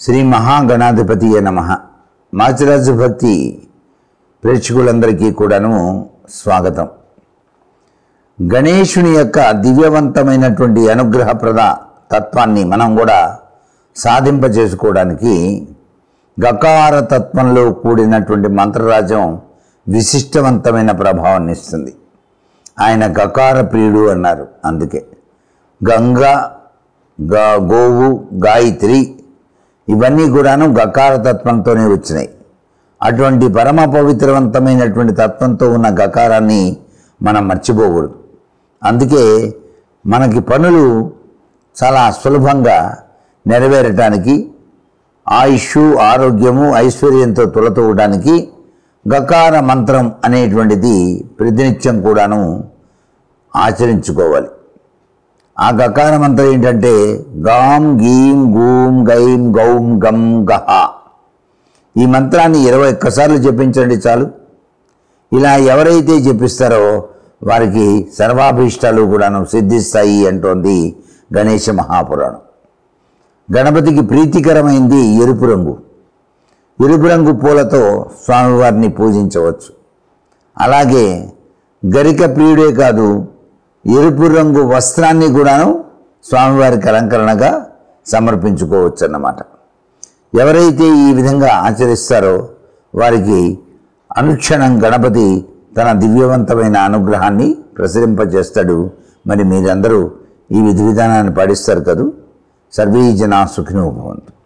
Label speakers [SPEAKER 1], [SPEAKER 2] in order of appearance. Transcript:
[SPEAKER 1] శ్రీ మహాగణాధిపతి నమ మాచిరాజు భక్తి ప్రేక్షకులందరికీ కూడాను స్వాగతం గణేశుని యొక్క దివ్యవంతమైనటువంటి అనుగ్రహప్రద తత్వాన్ని మనం కూడా సాధింపజేసుకోవడానికి గకార తత్వంలో కూడినటువంటి మంత్రరాజం విశిష్టవంతమైన ప్రభావాన్ని ఇస్తుంది ఆయన గకార ప్రియుడు అన్నారు అందుకే గంగా గా గోవు గాయత్రి ఇవన్నీ కూడాను గకార తత్వంతోనే వచ్చినాయి అటువంటి పరమ పవిత్రవంతమైనటువంటి తత్వంతో ఉన్న గకారాన్ని మనం మర్చిపోకూడదు అందుకే మనకి పనులు చాలా సులభంగా నెరవేరటానికి ఆయుష్ ఆరోగ్యము ఐశ్వర్యంతో తులతూయడానికి గకార మంత్రం అనేటువంటిది ప్రతినిత్యం కూడాను ఆచరించుకోవాలి ఆ గకార మంత్రం ఏంటంటే గాం గీం గూం గైం గౌం గం గహ ఈ మంత్రాన్ని ఇరవై ఒక్కసార్లు జపించండి చాలు ఇలా ఎవరైతే జపిస్తారో వారికి సర్వాభీష్టాలు కూడాను సిద్ధిస్తాయి అంటోంది గణేష మహాపురాణం గణపతికి ప్రీతికరమైంది ఎరుపు రంగు ఎరుపు రంగు పూలతో స్వామివారిని పూజించవచ్చు అలాగే గరిక ప్రియుడే కాదు ఎరుపు రంగు వస్త్రాన్ని కూడాను స్వామివారికి అలంకరణగా సమర్పించుకోవచ్చు అన్నమాట ఎవరైతే ఈ విధంగా ఆచరిస్తారో వారికి అనుక్షణం గణపతి తన దివ్యవంతమైన అనుగ్రహాన్ని ప్రసరింపజేస్తాడు మరి మీరందరూ ఈ విధి విధానాన్ని పాటిస్తారు కదూ సర్వీ జనా సుఖినో భవంతు